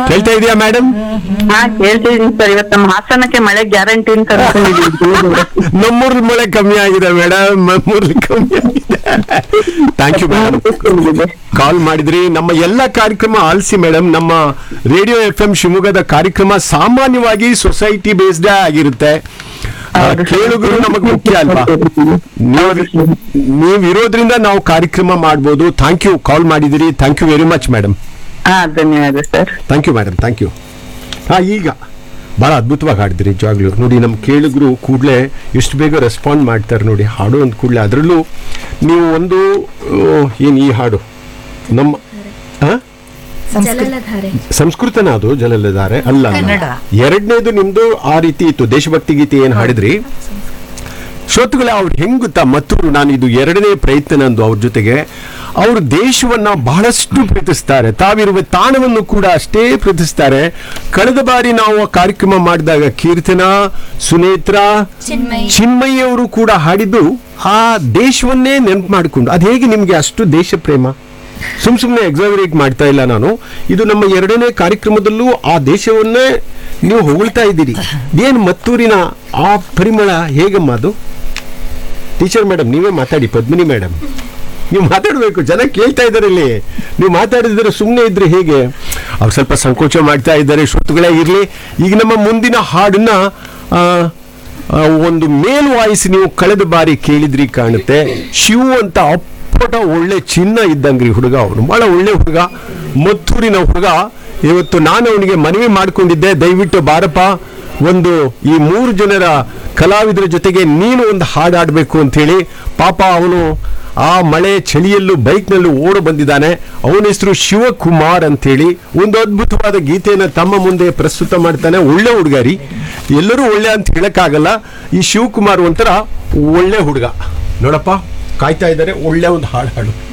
ಕೇಳ್ತಾ ಇದೆಯಾ ಮೇಡಮ್ ಹಾ ಕೇಳ್ತಿದೀನಿ ಸರ್ ಇವತ್ತು ನಮ್ಮ ಹಾಸನಕ್ಕೆ ಮಳೆ ಗ್ಯಾರಂಟಿ ಅಂತ ಅನ್ಕೊಂಡಿದೀವಿ ನಮ್ಮೂರ್ಲಿ ಮಳೆ ಕಮ್ಮಿ ಆಗಿದೆ ಮೇಡಮ್ ನಮ್ಮೂರ್ಲಿ ಕಮ್ಮಿ ಆಗಿದೆ ಥ್ಯಾಂಕ್ ಯು ಮೇಡಮ್ ಕಾಲ್ ಮಾಡಿದ್ರಿ ನಮ್ಮ ಎಲ್ಲ ಕಾರ್ಯಕ್ರಮ ಆಲಿಸಿ ಮೇಡಮ್ ನಮ್ಮ ರೇಡಿಯೋ ಎಫ್ ಎಂ ಶಿವಮೊಗ್ಗದ ಕಾರ್ಯಕ್ರಮ ಸಾಮಾನ್ಯವಾಗಿ ಸೊಸೈಟಿ ಬೇಸ್ಡ್ ಆಗಿರುತ್ತೆ ಆ, ಹೌದು ಸರ್. ಕೇಳುಗರು ನಮಗೆ ಮುಖ್ಯ ಅಲ್ವಾ ನೀವು ನೀವು ಇರೋದ್ರಿಂದ ನಾವು ಕಾರ್ಯಕ್ರಮ ಮಾಡ್ಬೋದು ಥ್ಯಾಂಕ್ ಯು ಕಾಲ್ ಮಾಡಿದಿರಿ thank you very much madam ಹಾ ಧನ್ಯವಾದ sir thank you madam thank you ಹಾಂ ಈಗ ಭಾಳ ಅದ್ಭುತವಾಗಿ ಹಾಡಿದ್ರಿ ನಿಜವಾಗ್ಲೂ ನೋಡಿ ನಮ್ಮ ಕೇಳುಗರು ಕೂಡಲೇ ಎಷ್ಟು ಬೇಗ ರೆಸ್ಪಾಂಡ್ ಮಾಡ್ತಾರೆ ನೋಡಿ ಹಾಡು ಅಂದ ಕೂಡಲೇ ಅದರಲ್ಲೂ ನೀವು ಒಂದು ಏನು ಈ ಹಾಡು ನಮ್ಮ ಆ? ಜಲಧಾರೆ ಸಂಸ್ಕೃತನ ಅದು ಜಲಲಿದ್ದಾರೆ ಅಲ್ಲ ಅಲ್ಲ. ಕನ್ನಡ. ಎರಡನೇದು ನಿಮ್ದು ಆ ರೀತಿ ಇತ್ತು ದೇಶಭಕ್ತಿ ಗೀತೆ ಏನು ಹಾಡಿದ್ರಿ ಶ್ರೋತೃಗಳೇ ಅವ್ರು ಹೆಂಗ್ ಗೊತ್ತಾ ಮತ್ತೂರು ನಾನು ಇದು ಎರಡನೇ ಪ್ರಯತ್ನ ನಂದು ಅವ್ರ ಜೊತೆಗೆ ಅವರು ದೇಶವನ್ನ ಬಹಳಷ್ಟು ಪ್ರೀತಿಸ್ತಾರೆ ತಾವಿರುವ ತಾಣವನ್ನು ಕೂಡ ಅಷ್ಟೇ ಪ್ರೀತಿಸ್ತಾರೆ ಕಳೆದ ಬಾರಿ ನಾವು ಆ ಕಾರ್ಯಕ್ರಮ ಮಾಡಿದಾಗ ಕೀರ್ತನ ಸುನೇತ್ರ ಚಿನ್ಮಯಿ. ಚಿನ್ಮಯಿ ಅವರು ಕೂಡ ಹಾಡಿದ್ದು ಆ ದೇಶವನ್ನೇ ನೆನಪು ಮಾಡಿಕೊಂಡು ಅದು ಹೇಗೆ ನಿಮಗೆ ಅಷ್ಟು ದೇಶ ಪ್ರೇಮ ಸುಮ್ ಸುಮ್ಮನೆ ಎಕ್ಸಾಗರೇಟ್ ಮಾಡ್ತಾ ಇಲ್ಲ ನಾನು ಇದು ನಮ್ಮ ಎರಡನೇ ಕಾರ್ಯಕ್ರಮದಲ್ಲೂ ಆ ದೇಶವನ್ನೇ ನೀವು ಹೊಗಳ್ತಾ ಇದ್ದೀರಿ ಏನು ಮತ್ತೂರಿನ ಆ ಪರಿಮಳ ಹೇಗಮ್ಮ ಅದು ಟೀಚರ್ ಮೇಡಮ್ ನೀವೇ ಮಾತಾಡಿ ಪದ್ಮಿನಿ ಮೇಡಮ್ ನೀವು ಮಾತಾಡಬೇಕು ಜನ ಕೇಳ್ತಾ ಇದ್ದಾರೆ ಇಲ್ಲಿ ನೀವು ಮಾತಾಡಿದ್ರೆ ಸುಮ್ಮನೆ ಇದ್ರೆ ಹೇಗೆ ಅವ್ರು ಸ್ವಲ್ಪ ಸಂಕೋಚ ಮಾಡ್ತಾ ಇದ್ದಾರೆ ಶ್ರೋತೃಗಳೇ ಇರಲಿ ಈಗ ನಮ್ಮ ಮುಂದಿನ ಹಾಡನ್ನ ಆ, ಆ, ಒಂದು ಮೇಲ್ ವಾಯ್ಸ್ ನೀವು ಕಳೆದ ಬಾರಿ ಕೇಳಿದ್ರಿ ಕಾಣುತ್ತೆ ಶಿವು ಅಂತ ಅಪ್ಪಟ ಒಳ್ಳೆ ಚಿನ್ನ ಇದ್ದಂಗ್ರಿ ಹುಡುಗ ಅವನು ಬಹಳ ಒಳ್ಳೆ ಹುಡುಗ ಮತ್ತೂರಿನ ಹುಡುಗ ಇವತ್ತು ನಾನು ಅವನಿಗೆ ಮನವಿ ಮಾಡ್ಕೊಂಡಿದ್ದೆ ದಯವಿಟ್ಟು ಬಾರಪ್ಪ ಒಂದು ಈ ಮೂರು ಜನರ ಕಲಾವಿದರ ಜೊತೆಗೆ ನೀನು ಒಂದು ಹಾಡಾಡಬೇಕು ಅಂತೇಳಿ ಪಾಪ ಅವನು ಆ ಮಳೆ ಚಳಿಯಲ್ಲೂ ಬೈಕ್ನಲ್ಲೂ ಓಡ ಬಂದಿದ್ದಾನೆ ಅವನ ಹೆಸರು ಶಿವಕುಮಾರ್ ಅಂತೇಳಿ ಒಂದು ಅದ್ಭುತವಾದ ಗೀತೆಯನ್ನು ತಮ್ಮ ಮುಂದೆ ಪ್ರಸ್ತುತ ಮಾಡ್ತಾನೆ ಒಳ್ಳೆ ಹುಡುಗಾರಿ ಎಲ್ಲರೂ ಒಳ್ಳೆ ಅಂತ ಹೇಳಕ್ಕಾಗಲ್ಲ ಈ ಶಿವಕುಮಾರ್ ಒಂಥರ ಒಳ್ಳೆ ಹುಡುಗ ನೋಡಪ್ಪ ಕಾಯ್ತಾ ಇದ್ದಾರೆ ಒಳ್ಳೆ ಒಂದು ಹಾಡು ಹಾಡು